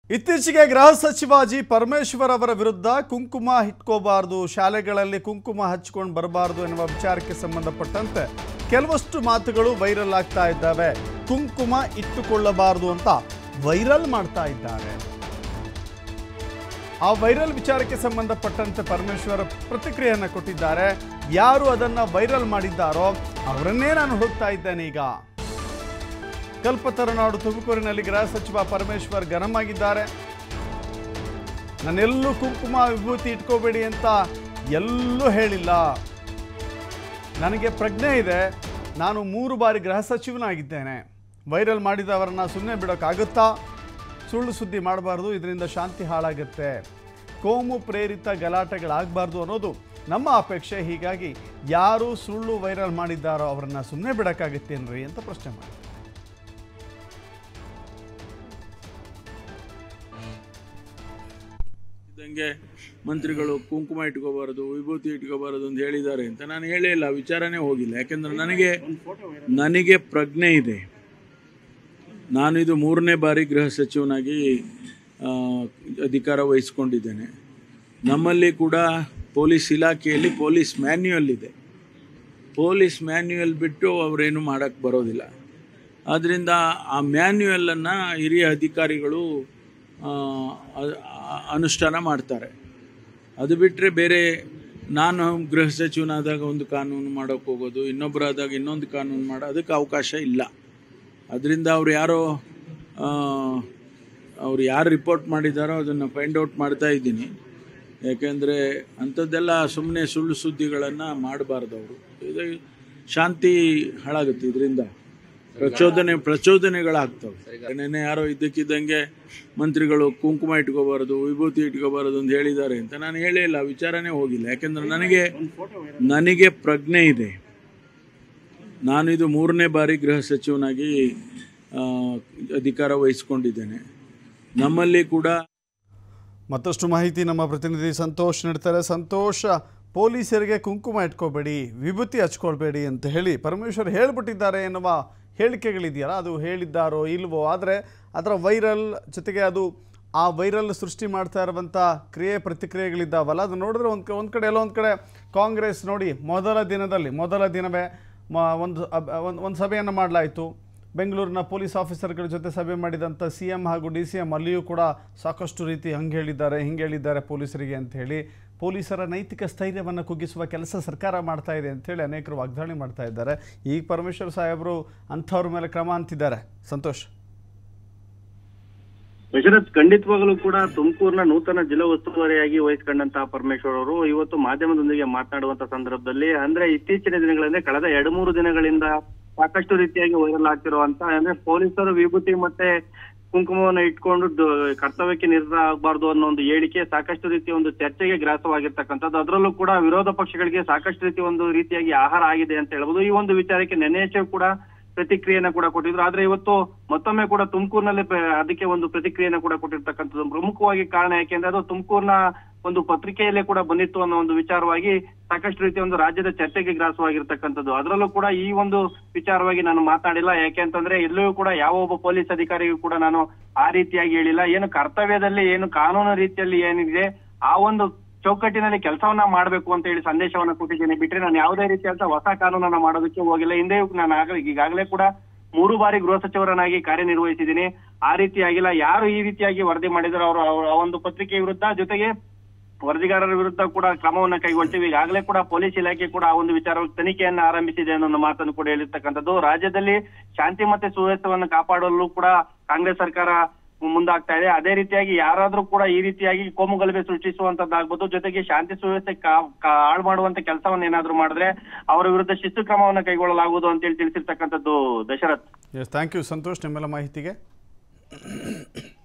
ಇತ್ತೀಚೆಗೆ ಗೃಹ ಸಚಿವ ಜಿ ಪರಮೇಶ್ವರ್ ಅವರ ವಿರುದ್ಧ ಕುಂಕುಮ ಇಟ್ಕೋಬಾರ್ದು ಶಾಲೆಗಳಲ್ಲಿ ಕುಂಕುಮ ಹಚ್ಕೊಂಡು ಬರಬಾರ್ದು ಎನ್ನುವ ವಿಚಾರಕ್ಕೆ ಸಂಬಂಧಪಟ್ಟಂತೆ ಕೆಲವಷ್ಟು ಮಾತುಗಳು ವೈರಲ್ ಆಗ್ತಾ ಇದ್ದಾವೆ ಕುಂಕುಮ ಇಟ್ಟುಕೊಳ್ಳಬಾರದು ಅಂತ ವೈರಲ್ ಮಾಡ್ತಾ ಇದ್ದಾರೆ ಆ ವೈರಲ್ ವಿಚಾರಕ್ಕೆ ಸಂಬಂಧಪಟ್ಟಂತೆ ಪರಮೇಶ್ವರ್ ಪ್ರತಿಕ್ರಿಯೆಯನ್ನು ಕೊಟ್ಟಿದ್ದಾರೆ ಯಾರು ಅದನ್ನ ವೈರಲ್ ಮಾಡಿದ್ದಾರೋ ಅವರನ್ನೇ ನಾನು ಹುಡುಕ್ತಾ ಇದ್ದೇನೆ ಈಗ ಕಲ್ಪತರುನಾಡು ತುಮಕೂರಿನಲ್ಲಿ ಗೃಹ ಸಚಿವ ಪರಮೇಶ್ವರ್ ಗರಂ ಆಗಿದ್ದಾರೆ ನಾನೆಲ್ಲೂ ಕುಂಕುಮ ವಿಭೂತಿ ಇಟ್ಕೋಬೇಡಿ ಅಂತ ಎಲ್ಲೂ ಹೇಳಿಲ್ಲ ನನಗೆ ಪ್ರಜ್ಞೆ ಇದೆ ನಾನು ಮೂರು ಬಾರಿ ಗೃಹ ಸಚಿವನಾಗಿದ್ದೇನೆ ವೈರಲ್ ಮಾಡಿದವರನ್ನ ಸುಮ್ಮನೆ ಬಿಡೋಕ್ಕಾಗುತ್ತಾ ಸುಳ್ಳು ಸುದ್ದಿ ಮಾಡಬಾರ್ದು ಇದರಿಂದ ಶಾಂತಿ ಹಾಳಾಗುತ್ತೆ ಕೋಮು ಪ್ರೇರಿತ ಗಲಾಟೆಗಳಾಗಬಾರ್ದು ಅನ್ನೋದು ನಮ್ಮ ಅಪೇಕ್ಷೆ ಹೀಗಾಗಿ ಯಾರು ಸುಳ್ಳು ವೈರಲ್ ಮಾಡಿದ್ದಾರೋ ಅವರನ್ನ ಸುಮ್ಮನೆ ಬಿಡೋಕ್ಕಾಗುತ್ತೇನ್ರಿ ಅಂತ ಪ್ರಶ್ನೆ ಮಾಡಿ ಇದ್ದಂಗೆ ಮಂತ್ರಿಗಳು ಕುಂಕುಮ ಇಟ್ಕೋಬಾರದು ವಿಭೂತಿ ಇಟ್ಕೋಬಾರದು ಅಂತ ಹೇಳಿದ್ದಾರೆ ಅಂತ ನಾನು ಹೇಳೇ ಇಲ್ಲ ವಿಚಾರನೇ ಹೋಗಿಲ್ಲ ಯಾಕೆಂದ್ರೆ ನನಗೆ ನನಗೆ ಪ್ರಜ್ಞೆ ಇದೆ ನಾನು ಇದು ಮೂರನೇ ಬಾರಿ ಗೃಹ ಸಚಿವನಾಗಿ ಆ, ಅಧಿಕಾರ ವಹಿಸ್ಕೊಂಡಿದ್ದೇನೆ ನಮ್ಮಲ್ಲಿ ಕೂಡ ಪೊಲೀಸ್ ಇಲಾಖೆಯಲ್ಲಿ ಪೊಲೀಸ್ ಮ್ಯಾನ್ಯುಯಲ್ ಇದೆ ಪೊಲೀಸ್ ಮ್ಯಾನ್ಯುಯಲ್ ಬಿಟ್ಟು ಅವರೇನು ಮಾಡೋಕ್ಕೆ ಬರೋದಿಲ್ಲ ಆದ್ದರಿಂದ ಆ ಮ್ಯಾನ್ಯುಯಲನ್ನು ಹಿರಿಯ ಅಧಿಕಾರಿಗಳು ಆ, ಅ- ಅ- ಅನುಷ್ಠಾನ ಮಾಡ್ತಾರೆ ಅದು ಬಿಟ್ಟರೆ ಬೇರೆ ನಾನು ಗೃಹ ಸಚಿವನಾದಾಗ ಒಂದು ಕಾನೂನು ಮಾಡೋಕ್ಕೆ ಹೋಗೋದು ಇನ್ನೊಬ್ಬರಾದಾಗ ಇನ್ನೊಂದು ಕಾನೂನು ಮಾಡೋ ಅದಕ್ಕೆ ಅವಕಾಶ ಇಲ್ಲ ಅದರಿಂದ ಅವ್ರು ಯಾರೋ ಆ, ಅವ್ರು ಯಾರು ರಿಪೋರ್ಟ್ ಮಾಡಿದಾರೋ ಅದನ್ನು ಫೈಂಡ್ ಔಟ್ ಮಾಡ್ತಾ ಇದ್ದೀನಿ ಯಾಕೆಂದರೆ ಅಂಥದ್ದೆಲ್ಲ ಸುಮ್ಮನೆ ಸುಳ್ಳು ಸುದ್ದಿಗಳನ್ನು ಮಾಡಬಾರ್ದು ಅವರು ಇದು ಶಾಂತಿ ಹಾಳಾಗುತ್ತೆ ಇದರಿಂದ ಪ್ರಚೋದನೆ ಪ್ರಚೋದನೆಗಳಾಗ್ತವೆ ನೆನ್ನೆ ಯಾರೋ ಇದ್ದಕ್ಕಿದ್ದಂಗೆ ಮಂತ್ರಿಗಳು ಕುಂಕುಮ ಇಟ್ಕೋಬಾರದು ವಿಭೂತಿ ಇಟ್ಕೋಬಾರದು ಅಂತ ಹೇಳಿದ್ದಾರೆ ಅಂತ ನಾನು ಹೇಳೇ ಇಲ್ಲ ವಿಚಾರನೇ ಹೋಗಿಲ್ಲ ಯಾಕೆಂದ್ರೆ ನನಗೆ ನನಗೆ ಪ್ರಜ್ಞೆ ಇದೆ ನಾನು ಇದು ಮೂರನೇ ಬಾರಿ ಗೃಹ ಸಚಿವನಾಗಿ ಆ, ಅಧಿಕಾರ ವಹಿಸ್ಕೊಂಡಿದ್ದೇನೆ ನಮ್ಮಲ್ಲಿ ಕೂಡ ಮತ್ತಷ್ಟು ಮಾಹಿತಿ ನಮ್ಮ ಪ್ರತಿನಿಧಿ ಸಂತೋಷ್ ನೀಡ್ತಾರೆ ಸಂತೋಷ ಪೊಲೀಸರಿಗೆ ಕುಂಕುಮ ಇಟ್ಕೋಬೇಡಿ ವಿಭೂತಿ ಹಚ್ಕೊಳ್ಬೇಡಿ ಅಂತ ಹೇಳಿ ಪರಮೇಶ್ವರ್ ಹೇಳ್ಬಿಟ್ಟಿದ್ದಾರೆ ಎನ್ನುವ ಹೇಳಿಕೆಗಳಿದೆಯಲ್ಲ ಅದು ಹೇಳಿದ್ದಾರೋ ಇಲ್ವೋ ಆದರೆ ಅದರ ವೈರಲ್ ಜೊತೆಗೆ ಅದು ಆ ವೈರಲ್ ಸೃಷ್ಟಿ ಮಾಡ್ತಾ ಇರುವಂಥ ಕ್ರಿಯೆ ಪ್ರತಿಕ್ರಿಯೆಗಳಿದ್ದಾವಲ್ಲ ಅದು ನೋಡಿದ್ರೆ ಒಂದು ಒಂದು ಕಡೆ ಎಲ್ಲೋ ಒಂದು ಕಡೆ ಕಾಂಗ್ರೆಸ್ ನೋಡಿ ಮೊದಲ ದಿನದಲ್ಲಿ ಮೊದಲ ದಿನವೇ ಮ ಒಂದು ಅಬ್- ಒಂದು ಒಂದು ಸಭೆಯನ್ನು ಮಾಡಲಾಯಿತು ಬೆಂಗಳೂರಿನ ಪೊಲೀಸ್ ಆಫೀಸರ್ಗಳ ಜೊತೆ ಸಭೆ ಮಾಡಿದಂಥ ಸಿ ಎಂ ಹಾಗೂ ಡಿ ಸಿ ಎಂ ಅಲ್ಲಿಯೂ ಕೂಡ ಸಾಕಷ್ಟು ರೀತಿ ಹಂಗೆ ಹೇಳಿದ್ದಾರೆ ಹಿಂಗೆ ಹೇಳಿದ್ದಾರೆ ಪೊಲೀಸರಿಗೆ ಅಂತ ಹೇಳಿ ಪೊಲೀಸರ ನೈತಿಕ ಸ್ಥೈರ್ಯವನ್ನು ಕುಗ್ಗಿಸುವ ಕೆಲಸ ಸರ್ಕಾರ ಮಾಡ್ತಾ ಇದೆ ಅಂತೇಳಿ ಅನೇಕರು ವಾಗ್ದಾಳಿ ಮಾಡ್ತಾ ಇದ್ದಾರೆ ಈಗ ಪರಮೇಶ್ವರ್ ಸಾಹೇಬರು ಅಂಥವ್ರ ಮೇಲೆ ಕ್ರಮ ಅಂತಿದ್ದಾರೆ ಸಂತೋಷ್ ದಶರಥ್ ಖಂಡಿತವಾಗಲೂ ಕೂಡ ತುಮಕೂರಿನ ನೂತನ ಜಿಲ್ಲಾ ಉಸ್ತುವಾರಿಯಾಗಿ ವಹಿಸ್ಕೊಂಡಂತಹ ಪರಮೇಶ್ವರ್ ಅವರು ಇವತ್ತು ಮಾಧ್ಯಮದೊಂದಿಗೆ ಮಾತನಾಡುವಂತ ಸಂದರ್ಭದಲ್ಲಿ ಅಂದ್ರೆ ಇತ್ತೀಚಿನ ದಿನಗಳಲ್ಲಿ ಕಳೆದ ಎರಡು ಮೂರು ದಿನಗಳಿಂದ ಸಾಕಷ್ಟು ರೀತಿಯಾಗಿ ವೈರಲ್ ಆಗ್ತಿರುವಂತ ಅಂದ್ರೆ ಪೊಲೀಸರು ವಿಭೂತಿ ಮತ್ತೆ ಕುಂಕುಮವನ್ನು ಇಟ್ಕೊಂಡು ದ- ಕರ್ತವ್ಯಕ್ಕೆ ನಿರತ ಆಗಬಾರ್ದು ಅನ್ನೋ ಒಂದು ಹೇಳಿಕೆ ಸಾಕಷ್ಟು ರೀತಿಯ ಒಂದು ಚರ್ಚೆಗೆ ಗ್ರಾಸವಾಗಿರ್ತಕ್ಕಂಥದ್ದು ಅದರಲ್ಲೂ ಕೂಡ ವಿರೋಧ ಪಕ್ಷಗಳಿಗೆ ಸಾಕಷ್ಟು ರೀತಿಯ ಒಂದು ರೀತಿಯಾಗಿ ಆಹಾರ ಆಗಿದೆ ಅಂತ ಹೇಳ್ಬೋದು ಈ ಒಂದು ವಿಚಾರಕ್ಕೆ ನೆನೆಯೇ ಕೂಡ ಪ್ರತಿಕ್ರಿಯೆಯನ್ನ ಕೂಡ ಕೊಟ್ಟಿದ್ರು ಆದ್ರೆ ಇವತ್ತು ಮತ್ತೊಮ್ಮೆ ಕೂಡ ತುಮಕೂರಿನಲ್ಲಿ ಅದಕ್ಕೆ ಒಂದು ಪ್ರತಿಕ್ರಿಯೆಯನ್ನ ಕೂಡ ಕೊಟ್ಟಿರ್ತಕ್ಕಂಥದ್ದು ಪ್ರಮುಖವಾಗಿ ಕಾರಣ ಯಾಕೆಂದ್ರೆ ಅದು ತುಮಕೂರಿನ ಒಂದು ಪತ್ರಿಕೆಯಲ್ಲೇ ಕೂಡ ಬಂದಿತ್ತು ಅನ್ನೋ ಒಂದು ವಿಚಾರವಾಗಿ ಸಾಕಷ್ಟು ರೀತಿಯ ಒಂದು ರಾಜ್ಯದ ಚರ್ಚೆಗೆ ಗ್ರಾಸವಾಗಿರ್ತಕ್ಕಂಥದ್ದು ಅದರಲ್ಲೂ ಕೂಡ ಈ ಒಂದು ವಿಚಾರವಾಗಿ ನಾನು ಮಾತಾಡಿಲ್ಲ ಯಾಕೆ ಅಂತಂದ್ರೆ ಎಲ್ಲೂ ಕೂಡ ಯಾವ ಒಬ್ಬ ಪೊಲೀಸ್ ಅಧಿಕಾರಿಗೂ ಕೂಡ ನಾನು ಆ ರೀತಿಯಾಗಿ ಹೇಳಿಲ್ಲ ಏನು ಕರ್ತವ್ಯದಲ್ಲಿ ಏನು ಕಾನೂನು ರೀತಿಯಲ್ಲಿ ಏನಿದೆ ಆ ಒಂದು ಚೌಕಟ್ಟಿನಲ್ಲಿ ಕೆಲಸವನ್ನ ಮಾಡಬೇಕು ಅಂತ ಹೇಳಿ ಸಂದೇಶವನ್ನ ಕೊಟ್ಟಿದ್ದೇನೆ ಬಿಟ್ರೆ ನಾನು ಯಾವುದೇ ರೀತಿಯಾದ ಹೊಸ ಕಾನೂನನ್ನ ಮಾಡೋದಕ್ಕೆ ಹೋಗಿಲ್ಲ ಹಿಂದೆ ನಾನು ಆಗಲೇ ಈಗಾಗಲೇ ಕೂಡ ಮೂರು ಬಾರಿ ಗೃಹ ಸಚಿವರನ್ನಾಗಿ ಕಾರ್ಯನಿರ್ವಹಿಸಿದ್ದೀನಿ ಆ ರೀತಿ ಆಗಿಲ್ಲ ಯಾರು ಈ ರೀತಿಯಾಗಿ ವರದಿ ಮಾಡಿದ್ರು ಅವರು ಅವರ ಆ ಒಂದು ಪತ್ರಿಕೆ ವಿರುದ್ಧ ಜೊತೆಗೆ ವರದಿಗಾರರ ವಿರುದ್ಧ ಕೂಡ ಕ್ರಮವನ್ನ ಕೈಗೊಳ್ತೀವಿ ಈಗಾಗಲೇ ಕೂಡ ಪೊಲೀಸ್ ಇಲಾಖೆ ಕೂಡ ಆ ಒಂದು ವಿಚಾರವಾಗಿ ತನಿಖೆಯನ್ನ ಆರಂಭಿಸಿದೆ ಅನ್ನೋ ಒಂದು ಮಾತನ್ನು ಕೂಡ ಹೇಳಿರ್ತಕ್ಕಂಥದ್ದು ರಾಜ್ಯದಲ್ಲಿ ಶಾಂತಿ ಮತ್ತೆ ಸುವ್ಯವಸ್ಥೆಯನ್ನು ಕಾಪಾಡಲು ಕೂಡ ಕಾಂಗ್ರೆಸ್ ಸರ್ಕಾರ ಮುಂದಾಗ್ತಾ ಇದೆ ಅದೇ ರೀತಿಯಾಗಿ ಯಾರಾದ್ರೂ ಕೂಡ ಈ ರೀತಿಯಾಗಿ ಕೋಮು ಗಲಭೆ ಸೃಷ್ಟಿಸುವಂತದ್ದಾಗ್ಬೋದು ಜೊತೆಗೆ ಶಾಂತಿ ಸುವ್ಯವಸ್ಥೆ ಕಾ- ಕಾ- ಹಾಳು ಮಾಡುವಂತ ಕೆಲಸವನ್ನ ಏನಾದ್ರೂ ಮಾಡಿದ್ರೆ ಅವರ ವಿರುದ್ಧ ಶಿಸ್ತು ಕ್ರಮವನ್ನ ಕೈಗೊಳ್ಳಲಾಗುವುದು ಅಂತೇಳಿ ತಿಳಿಸಿರ್ತಕ್ಕಂಥದ್ದು Dasharath S thank you Santosh ನಿಮ್ಮೆಲ್ಲ ಮಾಹಿತಿಗೆ